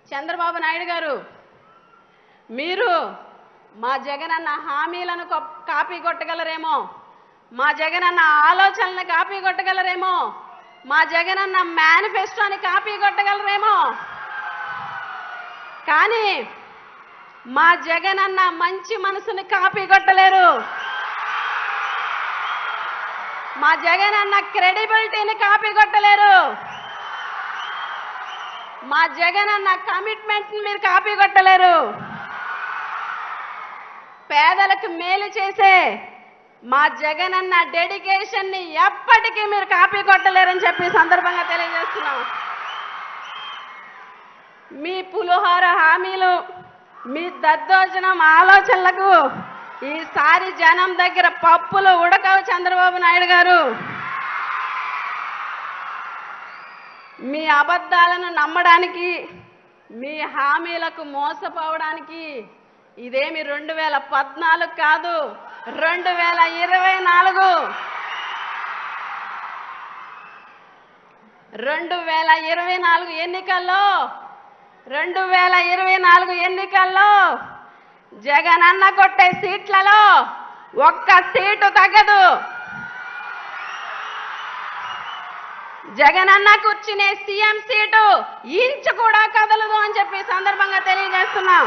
చంద్రబాబు నాయుడు గారు మీరు మా జగనన్న హామీలను కొ- కాపీ కొట్టగలరేమో మా జగనన్న ఆలోచనలను కాపీ కొట్టగలరేమో మా జగనన్న మేనిఫెస్టోని కాపీ కొట్టగలరేమో కానీ మా జగనన్న మంచి మనసుని కాపీ కొట్టలేరు మా జగనన్న క్రెడిబిలిటీని కాపీ కొట్టలేరు మా జగనన్న కమిట్మెంట్ మీరు కాపీ కొట్టలేరు పేదలకు మేలు చేసే మా జగనన్న డెడికేషన్ ని ఎప్పటికీ మీరు కాపీ కొట్టలేరని చెప్పి ఈ సందర్భంగా తెలియజేస్తున్నాం మీ పులిహోర హామీలు మీ దద్దోజనం ఆలోచనలకు ఈసారి జనం దగ్గర పప్పులు ఉడకవు చంద్రబాబు నాయుడు గారు మీ అబద్ధాలను నమ్మడానికి మీ హామీలకు మోసపోవడానికి ఇదేమి రెండు వేల పద్నాలుగు కాదు రెండు వేల ఇరవై నాలుగు రెండు వేల ఇరవై నాలుగు ఎన్నికల్లో రెండు వేల ఇరవై నాలుగు ఎన్నికల్లో జగనన్న కొట్టే సీట్లలో ఒక్క సీటు తగ్గదు జగనన్న కూర్చునే సీఎం సీటు ఇంచు కూడా కదలదు అని చెప్పి ఈ సందర్భంగా తెలియజేస్తున్నాం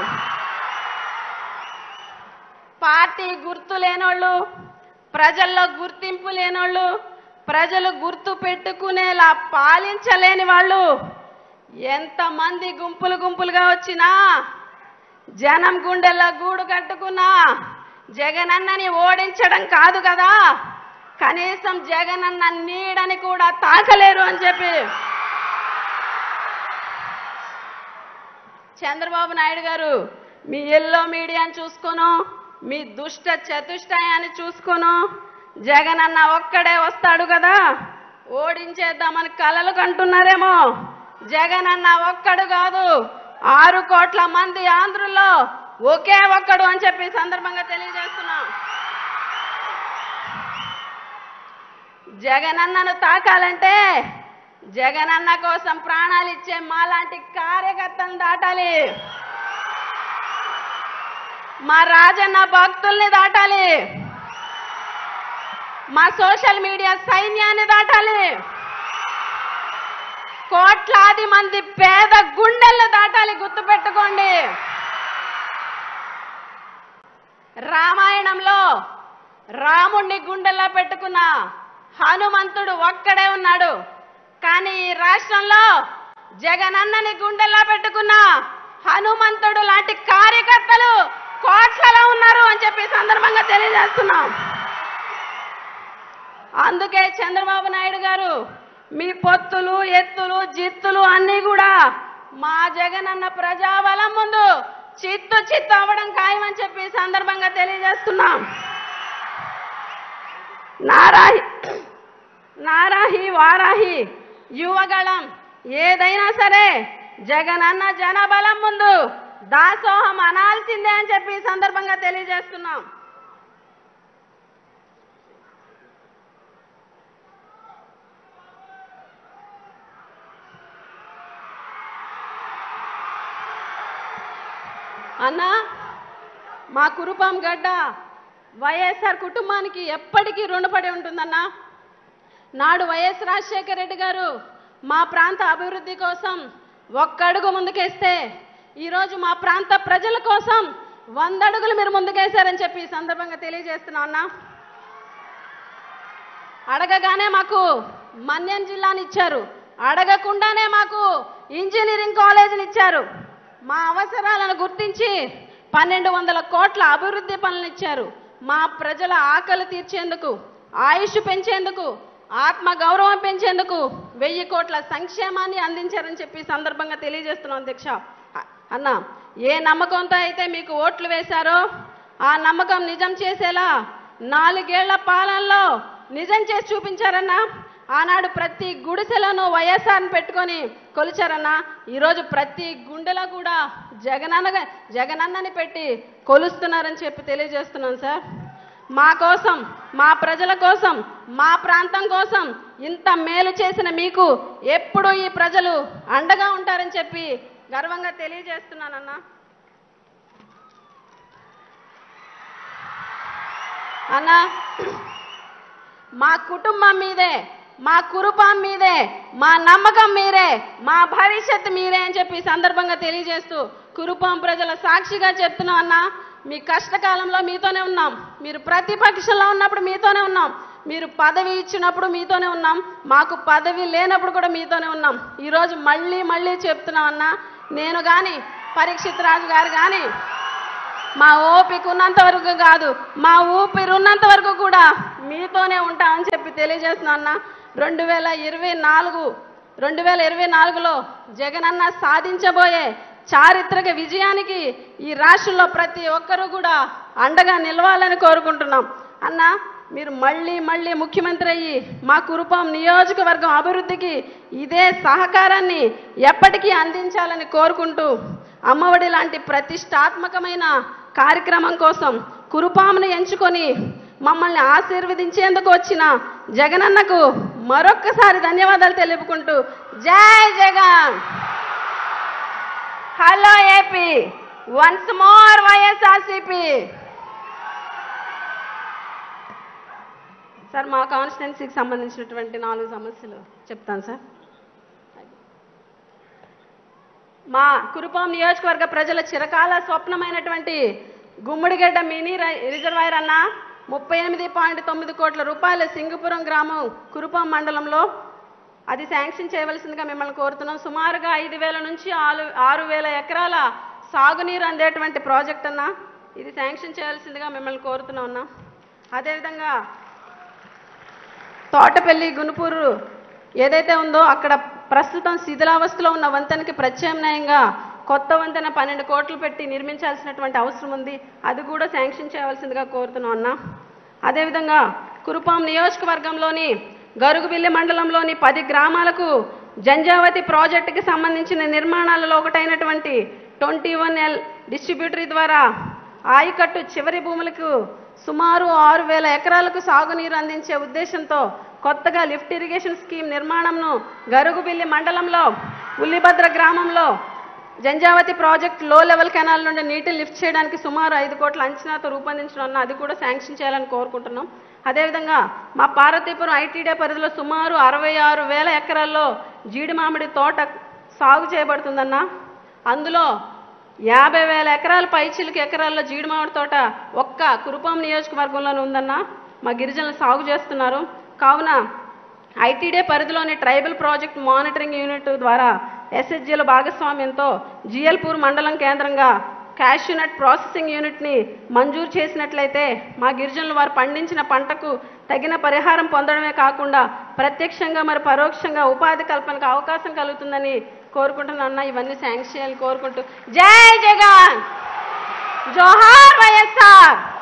పార్టీ గుర్తు లేనోళ్ళు ప్రజల్లో గుర్తింపు లేనోళ్ళు ప్రజలు గుర్తు పెట్టుకునేలా పాలించలేని వాళ్ళు ఎంతమంది గుంపులు గుంపులుగా వచ్చినా జనం గుండెల్లో గూడు కట్టుకున్నా జగనన్నని ఓడించడం కాదు కదా కనీసం జగనన్న నీడని కూడా తాకలేరు అని చెప్పి చంద్రబాబు నాయుడు గారు మీ ఎల్లో మీడియాని చూసుకోను మీ దుష్ట చతుష్టయాన్ని చూసుకోను జగనన్న ఒక్కడే వస్తాడు కదా ఓడించేద్దామని కలలు కంటున్నారేమో జగనన్న ఒక్కడు కాదు ఆరు కోట్ల మంది ఆంధ్రుల్లో ఒకే ఒక్కడు అని చెప్పి ఈ సందర్భంగా తెలియజేస్తున్నాం జగనన్నను తాకాలంటే జగనన్న కోసం ప్రాణాలు ఇచ్చే మాలాంటి కార్యకర్తలను దాటాలి మా రాజన్న భక్తుల్ని దాటాలి మా సోషల్ మీడియా సైన్యాన్ని దాటాలి కోట్లాది మంది పేద గుండెలను దాటాలి గుర్తుపెట్టుకోండి రామాయణంలో రాముణ్ణి గుండెల్లో పెట్టుకున్న హనుమంతుడు ఒక్కడే ఉన్నాడు కానీ ఈ రాష్ట్రంలో జగనన్నని గుండెల్లో పెట్టుకున్న హనుమంతుడు లాంటి కార్యకర్తలు కోట్లలో ఉన్నారు అని చెప్పి ఈ సందర్భంగా తెలియజేస్తున్నాం అందుకే చంద్రబాబు నాయుడు గారు మీ పొత్తులు ఎత్తులు జిత్తులు అన్నీ కూడా మా జగనన్న ప్రజాబలం ముందు చిత్తు చిత్తు అవ్వడం ఖాయమని చెప్పి ఈ సందర్భంగా తెలియజేస్తున్నాం నారాహి నారాహి వారాహి యువగళం ఏదైనా సరే జగనన్న జనబలం ముందు దాసోహం అనాల్సిందే అని చెప్పి ఈ సందర్భంగా తెలియజేస్తున్నాం అన్నా మా కురుపాం గడ్డ వైఎస్ఆర్ కుటుంబానికి ఎప్పటికీ రుణపడి ఉంటుందన్నా నాడు వైఎస్ రాజశేఖర రెడ్డి గారు మా ప్రాంత అభివృద్ధి కోసం ఒక్కడుగు ముందుకేస్తే ఈరోజు మా ప్రాంత ప్రజల కోసం వంద అడుగులు మీరు ముందుకేశారని చెప్పి ఈ సందర్భంగా తెలియజేస్తున్నా అన్నా అడగగానే మాకు మన్యం జిల్లాని ఇచ్చారు అడగకుండానే మాకు ఇంజనీరింగ్ కాలేజీని ఇచ్చారు మా అవసరాలను గుర్తించి పన్నెండు వందల కోట్ల అభివృద్ధి పనులు ఇచ్చారు మా ప్రజల ఆకలి తీర్చేందుకు ఆయుష్ పెంచేందుకు ఆత్మ గౌరవం పెంచేందుకు వెయ్యి కోట్ల సంక్షేమాన్ని అందించారని చెప్పి ఈ సందర్భంగా తెలియజేస్తున్నాం అధ్యక్ష అ- అన్న ఏ నమ్మకంతో అయితే మీకు ఓట్లు వేశారో ఆ నమ్మకం నిజం చేసేలా నాలుగేళ్ల పాలనలో నిజం చేసి చూపించారన్నా ఆనాడు ప్రతి గుడిసెలను వైఎస్ఆర్ని పెట్టుకొని కొలిచారన్నా ఈరోజు ప్రతి గుండెలో కూడా జగనన్న జగనన్నని పెట్టి కొలుస్తున్నారని చెప్పి తెలియజేస్తున్నాను సార్ మా కోసం మా ప్రజల కోసం మా ప్రాంతం కోసం ఇంత మేలు చేసిన మీకు ఎప్పుడు ఈ ప్రజలు అండగా ఉంటారని చెప్పి గర్వంగా తెలియజేస్తున్నానన్నా అన్నా మా కుటుంబం మీదే మా కురుపం మీదే మా నమ్మకం మీరే మా భవిష్యత్తు మీరే అని చెప్పి ఈ సందర్భంగా తెలియజేస్తూ కురుపాం ప్రజల సాక్షిగా చెప్తున్నాం అన్నా మీ కష్టకాలంలో మీతోనే ఉన్నాం మీరు ప్రతిపక్షంలో ఉన్నప్పుడు మీతోనే ఉన్నాం మీరు పదవి ఇచ్చినప్పుడు మీతోనే ఉన్నాం మాకు పదవి లేనప్పుడు కూడా మీతోనే ఉన్నాం ఈరోజు మళ్ళీ మళ్ళీ చెప్తున్నాం అన్నా నేను కానీ పరీక్షిత్ రాజు గారు కానీ మా ఓపిక ఉన్నంత వరకు కాదు మా ఊపిరి ఉన్నంత వరకు కూడా మీతోనే ఉంటామని చెప్పి తెలియజేస్తున్నా అన్న రెండు వేల ఇరవై నాలుగు రెండు వేల ఇరవై నాలుగులో జగనన్న సాధించబోయే చారిత్రక విజయానికి ఈ రాష్ట్రంలో ప్రతి ఒక్కరూ కూడా అండగా నిలవాలని కోరుకుంటున్నాం అన్న మీరు మళ్ళీ మళ్ళీ ముఖ్యమంత్రి అయ్యి మా కురుపాం నియోజకవర్గం అభివృద్ధికి ఇదే సహకారాన్ని ఎప్పటికీ అందించాలని కోరుకుంటూ అమ్మఒడి లాంటి ప్రతిష్టాత్మకమైన కార్యక్రమం కోసం కురుపామును ఎంచుకొని మమ్మల్ని ఆశీర్వదించేందుకు వచ్చిన జగనన్నకు మరొక్కసారి ధన్యవాదాలు తెలుపుకుంటూ జై Jagan hello AP once more YSRCP sir మా కాన్స్టిట్యున్సీకి సంబంధించినటువంటి నాలుగు సమస్యలు చెప్తాను సార్ మా కురుపాం నియోజకవర్గ ప్రజల చిరకాల స్వప్నమైనటువంటి గుమ్మడిగడ్డ మినీ రై- రిజర్వాయర్ అన్న ముప్పై ఎనిమిది పాయింట్ తొమ్మిది కోట్ల రూపాయల సింగపురం గ్రామం కురుపాం మండలంలో అది శాంక్షన్ చేయవలసిందిగా మిమ్మల్ని కోరుతున్నాం సుమారుగా ఐదు వేల నుంచి ఆరు ఆరు వేల ఎకరాల సాగునీరు అందేటువంటి ప్రాజెక్ట్ అన్న ఇది శాంక్షన్ చేయాల్సిందిగా మిమ్మల్ని కోరుతున్నాం అన్న అదేవిధంగా తోటపల్లి గునుపూరు ఏదైతే ఉందో అక్కడ ప్రస్తుతం శిథిలావస్థలో ఉన్న వంతెనకి ప్రత్యామ్నాయంగా కొత్త వంతెన పన్నెండు కోట్లు పెట్టి నిర్మించాల్సినటువంటి అవసరం ఉంది అది కూడా శాంక్షన్ చేయవలసిందిగా కోరుతున్నాం అన్న అదేవిధంగా కురుపాం నియోజకవర్గంలోని గరుగుబిల్లి మండలంలోని పది గ్రామాలకు జంజావతి ప్రాజెక్టుకి సంబంధించిన నిర్మాణాలలో ఒకటైనటువంటి ట్వంటీ వన్ ఎల్ డిస్ట్రిబ్యూటరీ ద్వారా ఆయకట్టు చివరి భూములకు సుమారు ఆరు వేల ఎకరాలకు సాగునీరు అందించే ఉద్దేశంతో కొత్తగా లిఫ్ట్ ఇరిగేషన్ స్కీమ్ నిర్మాణంను గరుగుబిల్లి మండలంలో ఉల్లిభద్ర గ్రామంలో జంజావతి ప్రాజెక్ట్ లో లెవెల్ కెనాల్ నుండి నీటిని లిఫ్ట్ చేయడానికి సుమారు ఐదు కోట్ల అంచనాతో రూపొందించడం అన్న అది కూడా శాంక్షన్ చేయాలని కోరుకుంటున్నాం అదేవిధంగా మా పార్వతీపురం ఐటీడీ పరిధిలో సుమారు అరవై ఆరు వేల ఎకరాల్లో జీడి మామిడి తోట సాగు చేయబడుతుందన్న అందులో యాభై వేల ఎకరాల పైచిలకు ఎకరాల్లో జీడి మామిడి తోట ఒక్క కురుపాం నియోజకవర్గంలోనే ఉందన్న మా గిరిజనులు సాగు చేస్తున్నారు కావున ఐటీడీ పరిధిలోని ట్రైబల్ ప్రాజెక్ట్ మానిటరింగ్ యూనిట్ ద్వారా ఎస్హెచ్జీల భాగస్వామ్యంతో జిఎల్పూర్ మండలం కేంద్రంగా క్యాష్యూనట్ ప్రాసెసింగ్ యూనిట్ని మంజూరు చేసినట్లయితే మా గిరిజనులు వారు పండించిన పంటకు తగిన పరిహారం పొందడమే కాకుండా ప్రత్యక్షంగా మరి పరోక్షంగా ఉపాధి కల్పనకు అవకాశం కలుగుతుందని కోరుకుంటున్నా ఇవన్నీ శాంక్షన్ చేయాలని కోరుకుంటూ జై జగన్ జోహార్ వైఎస్ఆర్